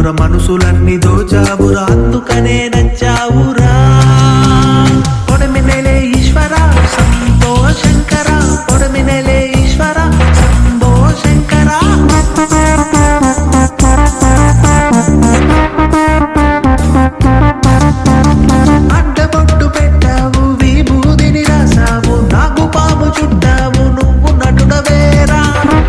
దోచావుర మనసులన్నీ దోచావురా అందుకనే నచ్చావురా పొడమినెలే ఈశ్వర సంభో శంకర పొడమినెలే ఈశ్వర సంభో శంకర అడ్డబొట్టు పెట్టావు విభూదిని రాసావు నాకు పాము చుట్టావు నువ్వు నటుడవేరా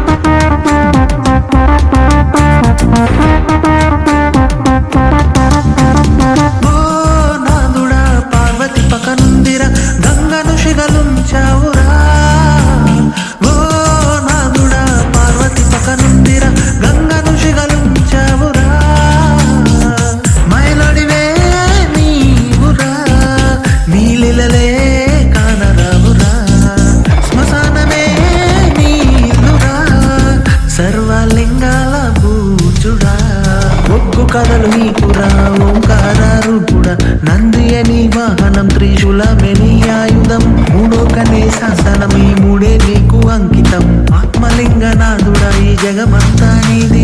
ఓ నాదుడా పార్వతి పకనుందిరా గంగను శిగలుంచావురా ఓ నాదుడా పార్వతి పకనుందిరా గంగను శిగలుంచావురా మైలడివే నీవురా నీలిలలే కానరావురా శ్మశానమే నీలురా సర్వలింగాల పూజుడా ఒగ్గు కథలు నీకురా ఓంకార రూపుడా నంది అని వాహనం త్రిశూలమెని ఆయుధం మూడో కనే శాసనం ఈ మూడే నీకు అంకితం ఆత్మలింగనాథుడా ఈ జగమంతా నీది